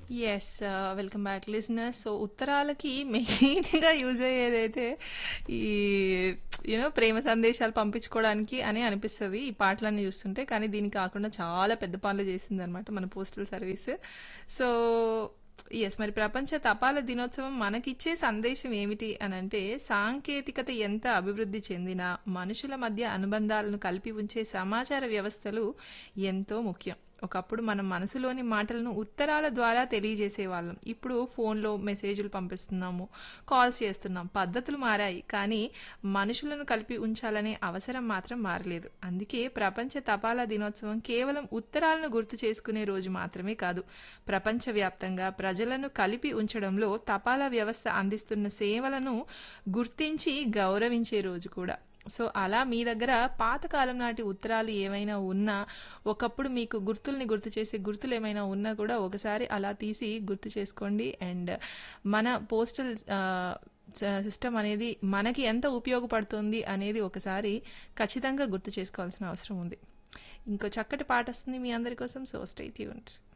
Yes. Ah, welcome back listeners. So, ఉత్తరాలకి మెయిన్‌గా use అయ్యేదైతే ఈ యూ నో ప్రేమ సందేశాలు పంపించుకోవడానికి అని అనిపిస్తది. ఈ పాటలన్నీ చూస్తుంటే. కానీ దీనికి కాకుండా చాలా పెద్ద పనులు చేసిందనమాట మన పోస్టల్ సర్వీస్. So, yes. మరి ప్రపంచ తపాలా దినోత్సవం మనకిచ్చే సందేశం ఏమిటి అనంటే, సాంకేతికత ఎంత అభివృద్ధి చెందినా, మనుషుల మధ్య అనుబంధాలను కలిపి ఉంచే సమాచార వ్యవస్థలు ఎంతో ముఖ్యం. ఒకప్పుడు మనం మనసులోని మాటలను ఉత్తరాల ద్వారా తెలియజేసేవాళ్ళం. ఇప్పుడు ఫోన్‌లో మెసేజ్‌లు పంపిస్తున్నాము, కాల్స్ చేస్తున్నాం. పద్ధతులు మారాయి. కానీ మనుషులను కలిపి ఉంచాలనే అవసరం మాత్రం మారలేదు. అందుకే ప్రపంచ తపాలా దినోత్సవం కేవలం ఉత్తరాలను గుర్తు చేసుకునే రోజు మాత్రమే కాదు. ప్రపంచవ్యాప్తంగా ప్రజలను కలిపి ఉంచడంలో తపాలా వ్యవస్థ అందిస్తున్న సేవలను గుర్తించి గౌరవించే రోజు కూడా. సో, అలా మీ దగ్గర పాతకాలం నాటి ఉత్తరాలు ఏవైనా ఉన్నా, ఒకప్పుడు మీకు గుర్తుల్ని గుర్తు చేసే గుర్తులేమైనా ఉన్నా కూడా ఒకసారి అలా తీసి గుర్తు చేసుకోండి. అండ్ మన పోస్టల్ ఆహ్, స సిస్టమ్ అనేది మనకి ఎంత ఉపయోగపడుతుంది అనేది ఒకసారి ఖచ్చితంగా గుర్తు చేసుకోవాల్సిన అవసరం ఉంది. ఇంకో చక్కటి పాటొస్తుంది మీ అందరి కోసం. So, stay tuned.